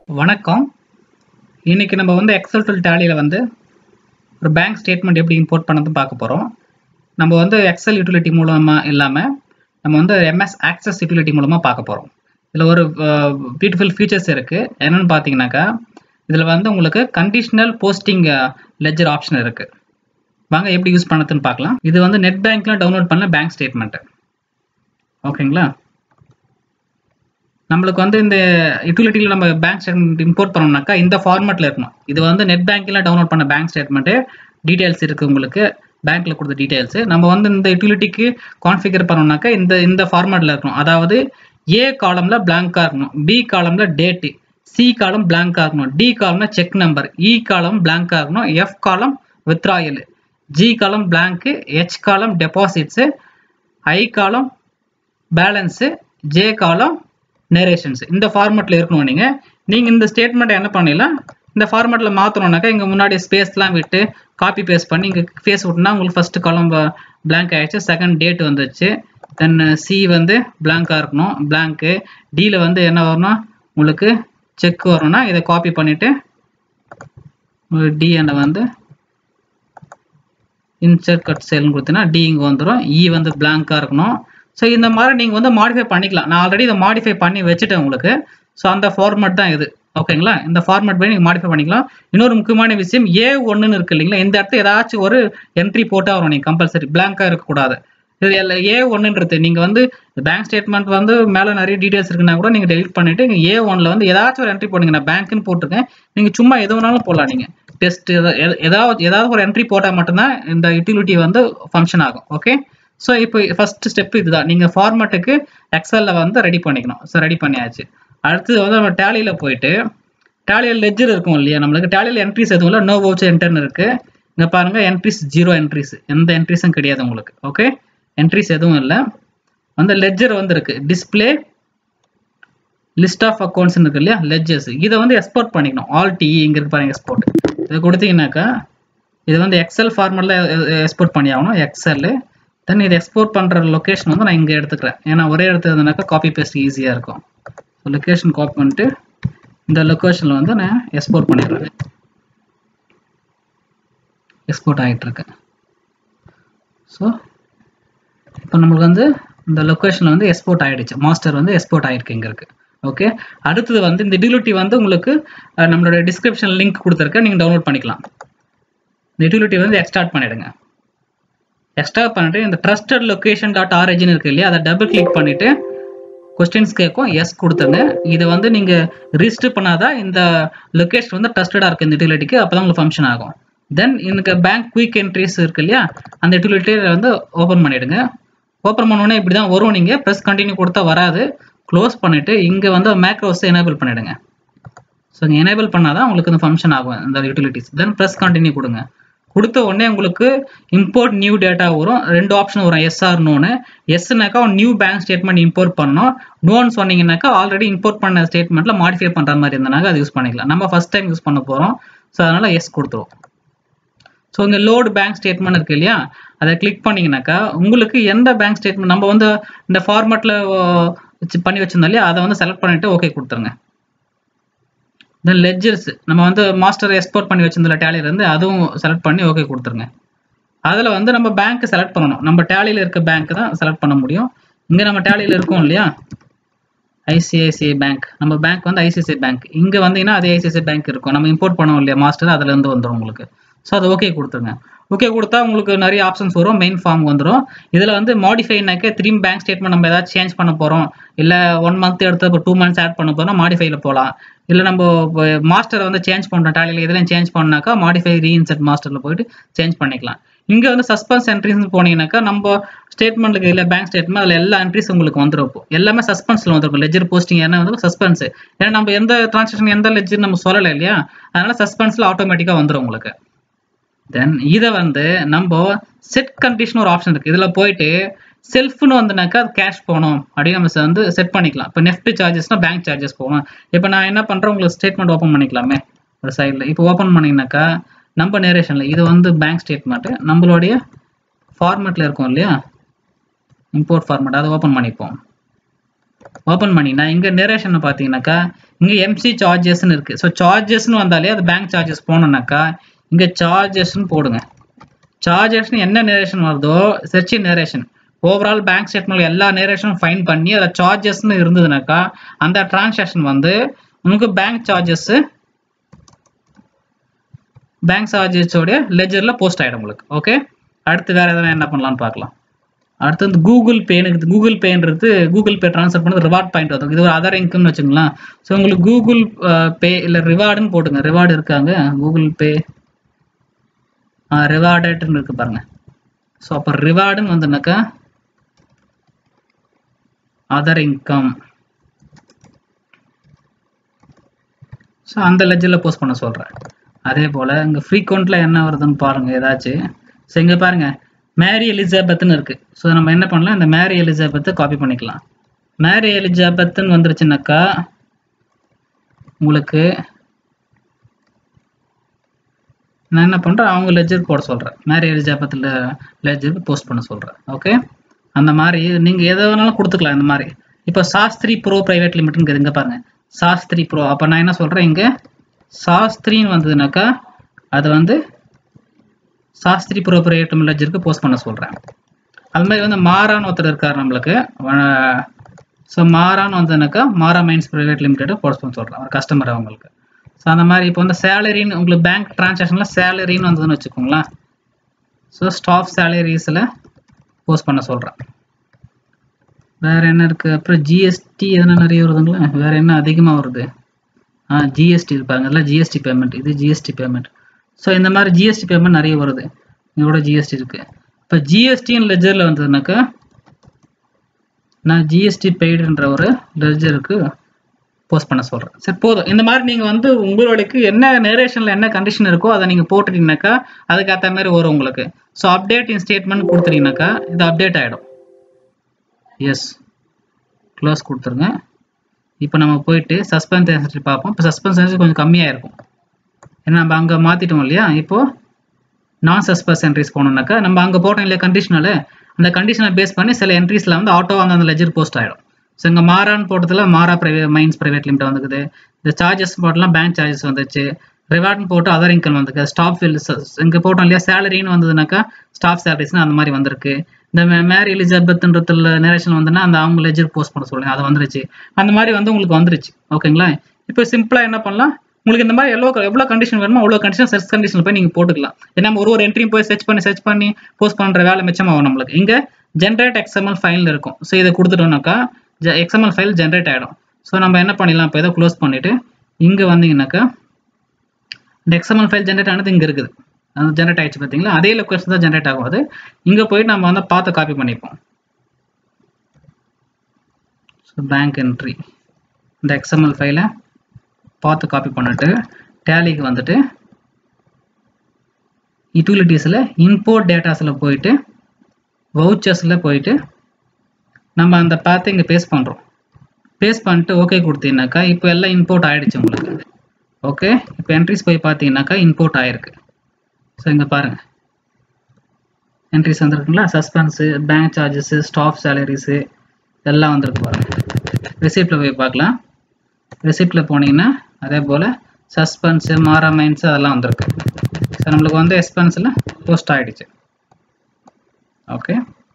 வணக்கம் இன்னைக்கு நம்ம வந்து எக்ஸல் டூல் டேலியில் வந்து ஒரு பேங்க் ஸ்டேட்மெண்ட் எப்படி இம்போர்ட் பண்ணது பார்க்க போகிறோம் நம்ம வந்து எக்ஸல் யூட்டிலிட்டி மூலமாக இல்லாமல் நம்ம வந்து எம்எஸ் ஆக்சஸ் யூட்டிலிட்டி மூலமாக பார்க்க போகிறோம் இதில் ஒரு பியூட்டிஃபுல் ஃபீச்சர்ஸ் இருக்குது என்னென்னு பார்த்தீங்கன்னாக்கா இதில் வந்து உங்களுக்கு கண்டிஷனல் போஸ்டிங் லெஜர் ஆப்ஷன் இருக்குது வாங்க எப்படி யூஸ் பண்ணதுன்னு பார்க்கலாம் இது வந்து நெட் பேங்க்கில் டவுன்லோட் பண்ண பேங்க் ஸ்டேட்மெண்ட்டு ஓகேங்களா நம்மளுக்கு வந்து இந்த யூட்டிலிட்டியில் நம்ம பேங்க் ஸ்டேட்மெண்ட் இம்போர்ட் பண்ணோம்னாக்கா இந்த ஃபார்மேட்டில் இருக்கணும் இது வந்து நெட் பேங்க்கில் டவுன்லோட் பண்ண பேங்க் ஸ்டேட்மெண்ட்டு டீட்டெயில்ஸ் இருக்குது உங்களுக்கு பேங்க்கில் கொடுத்த டீட்டெயில்ஸு நம்ம வந்து இந்த யூட்டிலிட்டிக்கு கான்ஃபிகர் பண்ணோம்னாக்கா இந்த இந்த ஃபார்மேட்டில் இருக்கணும் அதாவது ஏ காலமில் பிளாங்காக இருக்கணும் பி காலமில் டேட்டு சி காலம் பிளாங்காக இருக்கணும் டி காலம்னா செக் நம்பர் இ காலம் பிளாங்காக இருக்கணும் எஃப் காலம் வித்ராயல் ஜி காலம் பிளாங்க்கு ஹெச் காலம் டெபாசிட்ஸு ஐ காலம் பேலன்ஸு ஜே காலம் நேரேஷன்ஸ் இந்த ஃபார்மெட்டில் இருக்கணும் நீங்கள் நீங்கள் இந்த ஸ்டேட்மெண்ட்டை என்ன பண்ணிடலாம் இந்த ஃபார்மெட்டில் மாற்றணுன்னாக்கா இங்கே முன்னாடி ஸ்பேஸ்லாம் விட்டு காப்பி பேஸ்ட் பண்ணி இங்கே ஃபேஸ் விட்டுனா உங்களுக்கு ஃபஸ்ட்டு காலம் பிளாங்க் ஆகிடுச்சு செகண்ட் டேட் வந்துச்சு தென் சி வந்து பிளாங்காக இருக்கணும் பிளாங்க்கு டியில் வந்து என்ன வரணும் உங்களுக்கு செக் வரணும்னா இதை காப்பி பண்ணிவிட்டு டிஎன்னை வந்து இன்சர்ட் கட் செல்னு கொடுத்தீங்கன்னா டி இங்கே வந்துடும் இ வந்து பிளாங்காக இருக்கணும் ஸோ இந்த மாதிரி நீங்கள் வந்து மாடிஃபை பண்ணிக்கலாம் நான் ஆல்ரெடி இதை மாடிஃபை பண்ணி வச்சுட்டேன் உங்களுக்கு ஸோ அந்த ஃபார்மேட் தான் இது ஓகேங்களா இந்த ஃபார்மேட் பண்ணி நீங்கள் மாடிஃபை பண்ணிக்கலாம் இன்னொரு முக்கியமான விஷயம் ஏ ஒன்றுன்னு இருக்கு இல்லைங்களா இந்த இடத்துல ஏதாச்சும் ஒரு என்ட்ரி போட்டால் வரும் நீங்கள் கம்பல்சரி பிளாங்காக இருக்கக்கூடாது இது எல்லாம் ஏ ஒன்றுன்றது நீங்கள் வந்து பேங்க் ஸ்டேட்மெண்ட் வந்து மேலே நிறைய டீட்டெயில்ஸ் இருக்குன்னா கூட நீங்கள் டெலிட் பண்ணிவிட்டு நீங்கள் ஏ ஒன்ல வந்து ஏதாச்சும் ஒரு என்ட்ரி போடுங்க நான் பேங்க்னு போட்டிருக்கேன் நீங்கள் சும்மா எது வேணாலும் போடலாம் நீங்கள் டெஸ்ட் ஏதாவது ஏதாவது ஒரு என்ட்ரி போட்டால் மட்டும்தான் இந்த யூட்டிலிட்டி வந்து ஃபங்க்ஷன் ஆகும் ஓகே ஸோ இப்போ ஃபர்ஸ்ட் ஸ்டெப் இதுதான் நீங்கள் ஃபார்மேட்டுக்கு எக்ஸலில் வந்து ரெடி பண்ணிக்கணும் ஸோ ரெடி பண்ணியாச்சு அடுத்தது வந்து நம்ம டேலியில் போயிட்டு டேலியில் லெஜர் இருக்கும் இல்லையா நம்மளுக்கு டேலியில் என்ட்ரிஸ் எதுவும் இல்லை நோ வவுச்சர் என்டர்னு இருக்குது இங்கே பாருங்கள் என்ட்ரிஸ் ஜீரோ என்ட்ரிஸ் எந்த என்ட்ரிஸும் கிடையாது உங்களுக்கு ஓகே என்ட்ரிஸ் எதுவும் இல்லை வந்து லெஜர் வந்து இருக்கு டிஸ்பிளே லிஸ்ட் ஆஃப் அக்கௌண்ட்ஸ் இருக்கு இல்லையா லெஜர்ஸ் இதை வந்து எக்ஸ்போர்ட் பண்ணிக்கணும் ஆல் டிஇ இங்கே இருக்கு பாருங்க எக்ஸ்போர்ட் இதை கொடுத்தீங்கன்னாக்கா இது வந்து எக்ஸல் ஃபார்மெட்டில் எக்ஸ்போர்ட் பண்ணி ஆகணும் எக்ஸல் தென் இது எக்ஸ்போர்ட் பண்ணுற லொக்கேஷன் வந்து நான் இங்கே எடுத்துக்கிறேன் ஏன்னா ஒரே இடத்துல இருந்தனாக்கா காப்பி பேஸ்ட் ஈஸியாக இருக்கும் ஸோ லொக்கேஷன் காப்பி பண்ணிட்டு இந்த லொக்கேஷனில் வந்து நான் எக்ஸ்போர்ட் பண்ணிடுறேன் எக்ஸ்போர்ட் ஆகிட்டு இருக்கேன் ஸோ இப்போ நம்மளுக்கு வந்து இந்த லொக்கேஷனில் வந்து எக்ஸ்போர்ட் ஆகிடுச்சு மாஸ்டர் வந்து எக்ஸ்போர்ட் ஆகிருக்கு இங்கே இருக்குது ஓகே அடுத்தது வந்து இந்த டிலிட்டி வந்து உங்களுக்கு நம்மளோட டிஸ்கிரிப்ஷன் லிங்க் கொடுத்துருக்கேன் நீங்கள் டவுன்லோட் பண்ணிக்கலாம் இந்த யூட்டிலிட்டி வந்து எக்ஸ்டார்ட் பண்ணிவிடுங்க எக்ஸ்ட்ராக்ட் பண்ணிட்டு இந்த ட்ரஸ்டட் லொக்கேஷன் டாட் ஆர்ஜின் இருக்கு இல்லையா அதை டபுள் கிளிக் பண்ணிட்டு கொஸ்டின்ஸ் கேட்கும் எஸ் கொடுத்துருங்க இதை வந்து நீங்கள் ரிஜிஸ்டர் பண்ணாதான் இந்த லொக்கேஷன் வந்து ட்ரஸ்டடாக இருக்குது இந்த யூட்டிலிட்டிக்கு அப்போ தான் உங்களுக்கு ஃபங்க்ஷன் ஆகும் தென் எனக்கு பேங்க் குயிக் என்ட்ரிஸ் இருக்கு இல்லையா அந்த யூட்டிலிட்டியை வந்து ஓப்பன் பண்ணிவிடுங்க ஓப்பன் பண்ணோன்னே இப்படி தான் வரும் நீங்கள் ப்ரெஸ் கண்டினியூ கொடுத்தா வராது க்ளோஸ் பண்ணிவிட்டு இங்கே வந்து மேக்ரோஸை எனேபிள் பண்ணிவிடுங்க ஸோ இங்கே எனேபிள் பண்ணால் தான் உங்களுக்கு இந்த ஃபங்க்ஷன் ஆகும் இந்த யூட்டிலிட்டிஸ் தென் ப்ரெஸ் கண்டினியூ கொடுங்க கொடுத்த உடனே உங்களுக்கு இம்போர்ட் நியூ டேட்டா வரும் ரெண்டு ஆப்ஷன் வரும் எஸ்ஆர் நோன்னு எஸ்னாக்கா நியூ பேங்க் ஸ்டேட்மெண்ட் இம்போர்ட் பண்ணணும் நோன்னு சொன்னீங்கன்னாக்கா ஆல்ரெடி இம்போர்ட் பண்ண ஸ்டேட்மெண்ட்ல மாடிஃபை பண்ணுற மாதிரி இருந்தாங்க அது யூஸ் பண்ணிக்கலாம் நம்ம ஃபர்ஸ்ட் டைம் யூஸ் பண்ண போகிறோம் ஸோ அதனால எஸ் கொடுத்துருவோம் ஸோ இங்கே லோடு பேங்க் ஸ்டேட்மெண்ட் இருக்கு இல்லையா அதை கிளிக் பண்ணிங்கனாக்கா உங்களுக்கு எந்த பேங்க் ஸ்டேட்மெண்ட் நம்ம வந்து இந்த ஃபார்மேட்டில் பண்ணி வச்சிருந்தோம் இல்லையா அதை வந்து செலக்ட் பண்ணிட்டு ஓகே கொடுத்துருங்க தென் லெஜர்ஸ் நம்ம வந்து மாஸ்டர் எக்ஸ்போர்ட் பண்ணி வச்சிருந்த டேலியிலேருந்து அதுவும் செலக்ட் பண்ணி ஓகே கொடுத்துருங்க அதில் வந்து நம்ம பேங்க் செலக்ட் பண்ணணும் நம்ம டேலியில் இருக்க பேங்க் தான் செலக்ட் பண்ண முடியும் இங்கே நம்ம டேலியில் இருக்கோம் இல்லையா ஐசிஐசிஐ பேங்க் நம்ம பேங்க் வந்து ஐசிஐசிஐ பேங்க் இங்கே வந்தீங்கன்னா அதே ஐசிஐசிஐ பேங்க் இருக்கும் நம்ம இம்போர்ட் பண்ணோம் இல்லையா மாஸ்டர் அதுலேருந்து வந்துடும் உங்களுக்கு ஸோ அது ஓகே கொடுத்துருங்க ஓகே கொடுத்தா உங்களுக்கு நிறைய ஆப்ஷன்ஸ் வரும் மெயின் ஃபார்ம் வந்துடும் இதில் வந்து மாடிஃபைனாக்க திரும்பி பேங்க் ஸ்டேட்மெண்ட் நம்ம ஏதாச்சும் சேஞ்ச் பண்ண போகிறோம் இல்லை ஒன் மந்த் எடுத்து இப்போ டூ மந்த்ஸ் ஆட் பண்ண போகிறோம் மாடிஃபைல போகலாம் இல்லை நம்ம மாஸ்டரை வந்து சேஞ்ச் பண்ணுறோம் டேலியில் இதெல்லாம் சேஞ்ச் பண்ணாக்கா மாடிஃபை ரீஇன்செட் மாஸ்டரில் போயிட்டு சேஞ்ச் பண்ணிக்கலாம் இங்கே வந்து சஸ்பென்ஸ் என்ட்ரிஸ் போனீங்கன்னாக்கா நம்ம ஸ்டேட்மெண்ட்டுக்கு இல்லை பேங்க் ஸ்டேட்மெண்ட் அதில் எல்லா என்ட்ரிஸ் உங்களுக்கு வந்துருக்கும் எல்லாமே சஸ்பென்ஸில் வந்துருக்கும் லெஜர் போஸ்டிங் என்ன வந்து சஸ்பென்ஸ் ஏன்னா நம்ம எந்த டிரான்சாக்ஷன் எந்த லெஜர் நம்ம சொல்லலை இல்லையா அதனால சஸ்பென்ஸில் ஆட்டோமேட்டிக்காக வந்துடும் உங்களுக்கு தென் இதை வந்து நம்ம செட் கண்டிஷன் ஒரு ஆப்ஷன் இருக்குது இதில் போயிட்டு செல்ஃப்னு வந்துனாக்கா அது கேஷ் போகணும் அப்படின்னு நம்ம வந்து செட் பண்ணிக்கலாம் இப்போ நெஃப்ட் சார்ஜஸ்னா பேங்க் சார்ஜஸ் போகணும் இப்போ நான் என்ன பண்ணுறேன் உங்களுக்கு ஸ்டேட்மெண்ட் ஓப்பன் பண்ணிக்கலாமே ஒரு சைடில் இப்போ ஓப்பன் பண்ணிங்கனாக்கா நம்ம நேரேஷனில் இது வந்து பேங்க் ஸ்டேட்மெண்ட்டு நம்மளுடைய ஃபார்மேட்டில் இருக்கும் இல்லையா இம்போர்ட் ஃபார்மேட் அதை ஓப்பன் பண்ணிப்போம் ஓப்பன் பண்ணினா இங்கே நேரேஷன் பார்த்தீங்கன்னாக்கா இங்கே எம்சி சார்ஜஸ்ன்னு இருக்குது ஸோ சார்ஜஸ்னு வந்தாலே அது பேங்க் சார்ஜஸ் போனோம்னாக்கா இங்கே சார்ஜஸ்ன்னு போடுங்க சார்ஜஸ்னு என்ன நேரேஷன் வருதோ search narration overall bank statement எல்லா நேரேஷனும் ஃபைன் பண்ணி அதில் சார்ஜஸ்னு இருந்ததுனாக்கா அந்த டிரான்சாக்ஷன் வந்து உங்களுக்கு பேங்க் சார்ஜஸ் பேங்க் சார்ஜஸோடைய லெஜரில் போஸ்ட் ஆகிடும் உங்களுக்கு ஓகே அடுத்து வேறு எதனா என்ன பண்ணலாம்னு பார்க்கலாம் அடுத்து வந்து கூகுள் பேனுக்கு கூகுள் பேன்றது கூகுள் பே ட்ரான்ஸ்ஃபர் பண்ணது ரிவார்ட் பாயிண்ட் வரும் இது ஒரு அதர் இன்கம்னு வச்சுங்களேன் ஸோ உங்களுக்கு கூகுள் பே இல்லை ரிவார்டுன்னு போட்டுங்க ரிவார்டு இருக்காங்க கூகுள் பே ரிவார்டட்னு இருக்கு பாருங்க ஸோ அப்போ ரிவார்டுன்னு வந்துனாக்கா அதர் இன்கம் ஸோ அந்த லெஜரில் போஸ்ட் பண்ண சொல்கிறேன் அதே போல் இங்கே ஃப்ரீக்வெண்ட்டில் என்ன வருதுன்னு பாருங்கள் ஏதாச்சும் ஸோ இங்கே பாருங்கள் மேரி எலிசபெத்னு இருக்குது ஸோ நம்ம என்ன பண்ணலாம் இந்த மேரி எலிசபெத்தை காப்பி பண்ணிக்கலாம் மேரி எலிசபெத்துன்னு வந்துருச்சுனாக்கா உங்களுக்கு நான் என்ன பண்ணுறேன் அவங்க லெஜர் போட சொல்கிறேன் மேரி எலிஜாபத்தில் லெஜருக்கு போஸ்ட் பண்ண சொல்கிறேன் ஓகே அந்த மாதிரி நீங்கள் எதை வேணாலும் கொடுத்துக்கலாம் இந்த மாதிரி இப்போ சாஸ்திரி ப்ரோ ப்ரைவேட் லிமிட்னு இங்கே பாருங்கள் சாஸ்திரி ப்ரோ அப்போ நான் என்ன சொல்கிறேன் இங்கே சாஸ்திரின்னு வந்ததுனாக்கா அது வந்து சாஸ்திரி ப்ரோ ப்ரைவேட் லெஜருக்கு போஸ்ட் பண்ண சொல்கிறேன் அது மாதிரி வந்து மாறான்னு ஒருத்தர் இருக்கார் நம்மளுக்கு ஸோ மாறான்னு வந்ததுனாக்கா Mara mines private limited post பண்ண சொல்கிறேன் ஒரு கஸ்டமர் அவங்களுக்கு ஸோ அந்த மாதிரி இப்போ வந்து சேலரின்னு உங்களுக்கு பேங்க் ட்ரான்சாக்ஷனில் சேலரின்னு வந்ததுன்னு வச்சுக்கோங்களேன் ஸோ ஸ்டாஃப் சேலரிஸில் போஸ்ட் பண்ண சொல்கிறேன் வேறு என்ன இருக்குது அப்புறம் ஜிஎஸ்டி எதனா நிறைய வருதுங்களா வேறு என்ன அதிகமாக வருது ஆ ஜிஎஸ்டி இருப்பாங்க இதெல்லாம் ஜிஎஸ்டி பேமெண்ட் இது ஜிஎஸ்டி பேமெண்ட் ஸோ இந்த மாதிரி ஜிஎஸ்டி பேமெண்ட் நிறைய வருது இதோட ஜிஎஸ்டி இருக்குது இப்போ ஜிஎஸ்டின்னு லெஜரில் வந்ததுனாக்கா நான் ஜிஎஸ்டி பெய்டுன்ற ஒரு லெஜருக்கு போஸ்ட் பண்ண சொல்கிறேன் சரி போதும் இந்த மாதிரி நீங்கள் வந்து உங்களுக்கு என்ன நேரேஷனில் என்ன கண்டிஷன் இருக்கோ அதை நீங்கள் போட்டுட்டீங்கனாக்கா அதுக்கேற்ற மாதிரி வரும் உங்களுக்கு ஸோ அப்டேட் இன் ஸ்டேட்மெண்ட் கொடுத்துட்டீங்கனாக்கா இது அப்டேட் ஆகிடும் எஸ் க்ளோஸ் கொடுத்துருங்க இப்போ நம்ம போயிட்டு சஸ்பென்ஸ் என்ட்ரி பார்ப்போம் இப்போ சஸ்பென்ஸ் என்ட்ரி கொஞ்சம் கம்மியாக இருக்கும் ஏன்னா நம்ம அங்கே மாற்றிட்டோம் இல்லையா இப்போது நான் சஸ்பென்ஸ் என்ட்ரிஸ் போனோம்னாக்கா நம்ம அங்கே போட்டோம் இல்லையா கண்டிஷனல் அந்த கண்டிஷனை பேஸ் பண்ணி சில என்ட்ரிஸில் வந்து ஆட்டோ அந்த லெஜர் போஸ்ட் ஆகிடும் ஸோ இங்கே மாறான்னு போட்டதில் Mara private mines private limit வந்துக்குது இந்த சார்ஜஸ் போட்டலாம் பேங்க் சார்ஜஸ் வந்துச்சு ரிவார்ட்னு போட்டு அதர் இன்கம் வந்துருக்கு ஸ்டாஃப் இங்கே போட்டோம் இல்லையா சேலரின்னு வந்ததுனாக்கா ஸ்டாஃப் சேலரிஸ்னு அந்த மாதிரி வந்திருக்கு இந்த மேரி எலிசபெத்ன்றதுல நேரேஷன் வந்துன்னா அந்த அவங்க லெஜர் போஸ்ட் பண்ண சொல்லுங்க அது வந்துருச்சு அந்த மாதிரி வந்து உங்களுக்கு வந்துருச்சு ஓகேங்களா இப்போ சிம்பிளாக என்ன பண்ணலாம் உங்களுக்கு இந்த மாதிரி எவ்வளோ எவ்வளோ கண்டிஷன் வேணுமோ அவ்வளோ கண்டிஷன் சர்ச் கண்டிஷன் போய் நீங்கள் போட்டுக்கலாம் ஏன்னா ஒரு ஒரு என்ட்ரியும் போய் சர்ச் பண்ணி சர்ச் பண்ணி போஸ்ட் பண்ணுற வேலை மிச்சமாகும் நம்மளுக்கு இங்கே ஜென்ரேட் எக்ஸ்எம்எல் ஃபைல் இருக்கும் ஸோ இதை கொடுத்துட்டோம்னாக்கா எக்ஸ்எம்எல் ஃபைல் ஜென்ரேட் ஆகிடும் ஸோ நம்ம என்ன பண்ணிடலாம் இப்போ இதை க்ளோஸ் பண்ணிவிட்டு இங்கே வந்தீங்கன்னாக்கா இந்த எக்ஸ்எம்எல் ஃபைல் ஜென்ரேட் ஆனது இங்கே இருக்குது அது ஜென்ரேட் ஆயிடுச்சு பார்த்தீங்களா அதே லொக்கேஷன் தான் ஜென்ரேட் ஆகும் அது இங்கே போயிட்டு நம்ம வந்து பார்த்து காப்பி பண்ணிப்போம் ஸோ பேங்க் என்ட்ரி இந்த எக்ஸ்எம்எல் ஃபைலை பார்த்து காப்பி பண்ணிட்டு டேலிக்கு வந்துட்டு யூட்டிலிட்டிஸில் இம்போர்ட் டேட்டாஸில் போயிட்டு வவுச்சர்ஸில் போயிட்டு நம்ம அந்த பார்த்து இங்கே பேஸ்ட் பண்ணுறோம் பேஸ்ட் பண்ணிட்டு ஓகே கொடுத்தீங்கன்னாக்கா இப்போ எல்லாம் இம்போர்ட் ஆகிடுச்சு உங்களுக்கு ஓகே இப்போ என்ட்ரிஸ் போய் பார்த்தீங்கன்னாக்கா இம்போர்ட் ஆகிருக்கு ஸோ இங்கே பாருங்கள் என்ட்ரிஸ் வந்துருக்குங்களா suspense bank charges staff salaries எல்லாம் வந்திருக்கு பாருங்கள் ரிசிப்டில் போய் பார்க்கலாம் ரிசிப்டில் போனீங்கன்னா அதே போல் சஸ்பென்ஸு மாரா மைன்ஸு அதெல்லாம் வந்திருக்கு ஸோ நம்மளுக்கு வந்து எக்ஸ்பென்ஸில் போஸ்ட் ஆகிடுச்சு ஓகே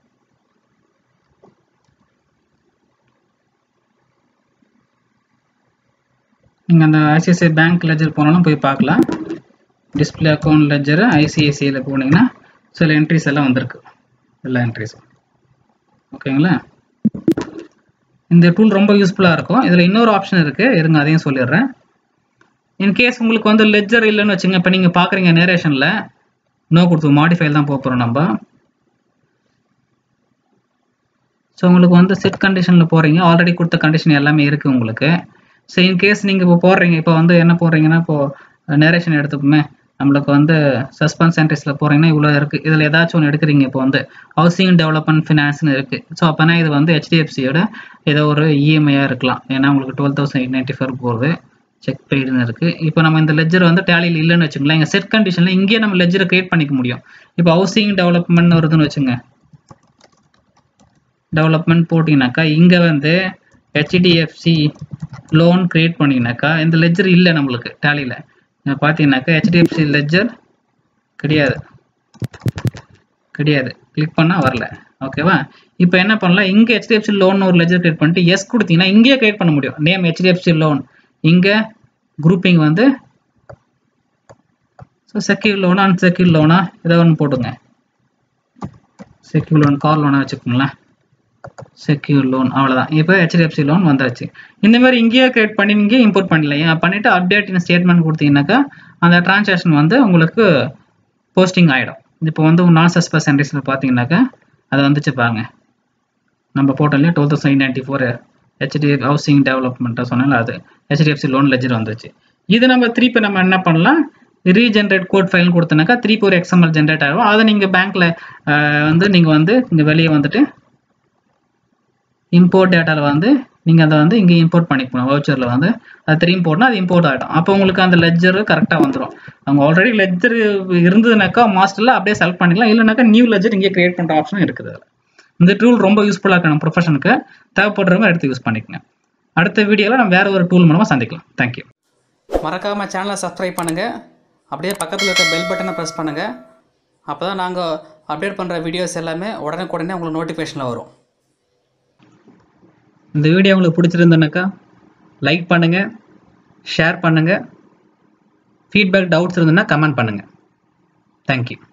நீங்கள் அந்த ஐசிஐசிஐ பேங்க் லெஜர் போனாலும் போய் பார்க்கலாம் டிஸ்பிளே அக்கௌண்ட் லெஜர் ஐசிஐசிஐயில் போனீங்கன்னா சில என்ட்ரிஸ் எல்லாம் வந்திருக்கு எல்லா என்ட்ரிஸும் ஓகேங்களா இந்த டூல் ரொம்ப யூஸ்ஃபுல்லாக இருக்கும் இதில் இன்னொரு ஆப்ஷன் இருக்குது இருங்க அதையும் சொல்லிடுறேன் இன்கேஸ் உங்களுக்கு வந்து லெஜர் இல்லைன்னு வச்சுங்க இப்போ நீங்கள் பார்க்குறீங்க நேரேஷனில் நோ கொடுத்து மாடிஃபைல் தான் போக போகிறோம் நம்ம ஸோ உங்களுக்கு வந்து செட் கண்டிஷனில் போகிறீங்க ஆல்ரெடி கொடுத்த கண்டிஷன் எல்லாமே இருக்குது உங்களுக்கு ஸோ இன்கேஸ் நீங்கள் இப்போ போடுறீங்க இப்போ வந்து என்ன போடுறீங்கன்னா இப்போது நேரேஷன் எடுத்துப்போமே நம்மளுக்கு வந்து சஸ்பென்ஸ் சென்டர்ஸில் போகிறீங்கன்னா இவ்வளோ இருக்குது இதில் ஏதாச்சும் ஒன்று எடுக்கிறீங்க இப்போ வந்து ஹவுசிங் டெவலப்மெண்ட் ஃபினான்ஸ்னு இருக்குது ஸோ அப்போனா இது வந்து ஹெச்டிஎஃப்சியோட ஏதோ ஒரு இஎம்ஐயாக இருக்கலாம் ஏன்னா உங்களுக்கு twelve thousand eight ninety four போகுது செக் பெய்டுன்னு இருக்குது இப்போ நம்ம இந்த லெஜர் வந்து டேலியில் இல்லைன்னு வச்சுங்களேன் இங்கே செட் கண்டிஷனில் இங்கேயே நம்ம லெஜரை கிரியேட் பண்ணிக்க முடியும் இப்போ ஹவுசிங் டெவலப்மெண்ட் வருதுன்னு வச்சுங்க டெவலப்மெண்ட் போட்டிங்கனாக்கா இங்கே வந்து ஹெச்டிஎஃப்சி லோன் கிரியேட் பண்ணிங்கனாக்கா இந்த லெஜர் இல்லை நம்மளுக்கு டேலியில் பார்த்தீங்கன்னாக்கா ஹெச்டிஎஃப்சி லெஜர் கிடையாது கிடையாது கிளிக் பண்ணால் வரல ஓகேவா இப்போ என்ன பண்ணலாம் இங்கே ஹெச்டிஎஃப்சி லோன் ஒரு லெஜர் கிரியேட் பண்ணிட்டு எஸ் கொடுத்தீங்கன்னா இங்கேயே கிரியேட் பண்ண முடியும் நேம் ஹெச்டிஎஃப்சி லோன் இங்கே குரூப்பிங் வந்து ஸோ செக்யூர் லோனா அன்செக்யூர் லோனா ஏதோ ஒன்று போட்டுங்க செக்யூர் லோன் கார் லோனாக வச்சுக்கோங்களேன் செக்யூர் லோன் அவ்வளோதான் இப்போ ஹெச்டிஎஃப்சி லோன் வந்தாச்சு இந்த மாதிரி இங்கேயே கிரியேட் பண்ணி இங்கேயே இம்போர்ட் பண்ணிடலாம் பண்ணிவிட்டு அப்டேட் இன் ஸ்டேட்மெண்ட் கொடுத்தீங்கன்னாக்கா அந்த டிரான்சாக்ஷன் வந்து உங்களுக்கு போஸ்டிங் ஆகிடும் இப்போ வந்து நான் சஸ்பெஸ் என்ட்ரிஸில் பார்த்தீங்கன்னாக்கா அது வந்துச்சு பாருங்க நம்ம போட்டோம்லையே twelve thousand ninety four HD housing டெவலப்மெண்ட்டாக சொன்னால அது ஹெச்டிஎஃப்சி லோன் லெஜர் வந்துச்சு இது நம்ம திருப்பி நம்ம என்ன பண்ணலாம் ரீஜென்ரேட் கோட் ஃபைல் கொடுத்தனாக்கா திருப்பி ஒரு எக்ஸ்எம்எல் ஜென்ரேட் ஆகும் அதை நீங்கள் பேங்க்கில் வந்து நீங்கள் வந்து இங்கே வெளியே வந்துட்டு இம்போர்ட் டேட்டாவில் வந்து நீங்கள் அதை வந்து இங்கே இம்போர்ட் பண்ணிக்கணும் வவுச்சரில் வந்து அது திரும்பி போட்டால் அது இம்போர்ட் ஆகிடும் அப்போ உங்களுக்கு அந்த லெஜர் கரெக்டாக வந்துடும் அவங்க ஆல்ரெடி லெஜர் இருந்ததுனாக்கா மாஸ்டரில் அப்படியே செலக்ட் பண்ணிக்கலாம் இல்லைனாக்கா நியூ லெஜர் இங்கே கிரியேட் பண்ணுற ஆப்ஷன் இருக்குது அதில் இந்த டூல் ரொம்ப யூஸ்ஃபுல்லாக இருக்கு நம்ம ப்ரொஃபஷனுக்கு தேவைப்படுறவங்க எடுத்து யூஸ் பண்ணிக்கங்க அடுத்த வீடியோவில் நம்ம வேறு ஒரு டூல் மூலமாக சந்திக்கலாம் தேங்க்யூ மறக்காமல் சேனலை சப்ஸ்கிரைப் பண்ணுங்கள் அப்படியே பக்கத்தில் இருக்க பெல் பட்டனை ப்ரெஸ் பண்ணுங்கள் அப்போ தான் நாங்கள் அப்டேட் பண்ணுற வீடியோஸ் எல்லாமே உடனுக்குடனே உங்களுக்கு நோட்டிஃபிகேஷனில் வரும் இந்த வீடியோ உங்களுக்கு பிடிச்சிருந்தனாக்கா லைக் பண்ணுங்கள் ஷேர் பண்ணுங்கள் ஃபீட்பேக் டவுட்ஸ் இருந்ததுன்னா கமெண்ட் பண்ணுங்கள் தேங்க்யூ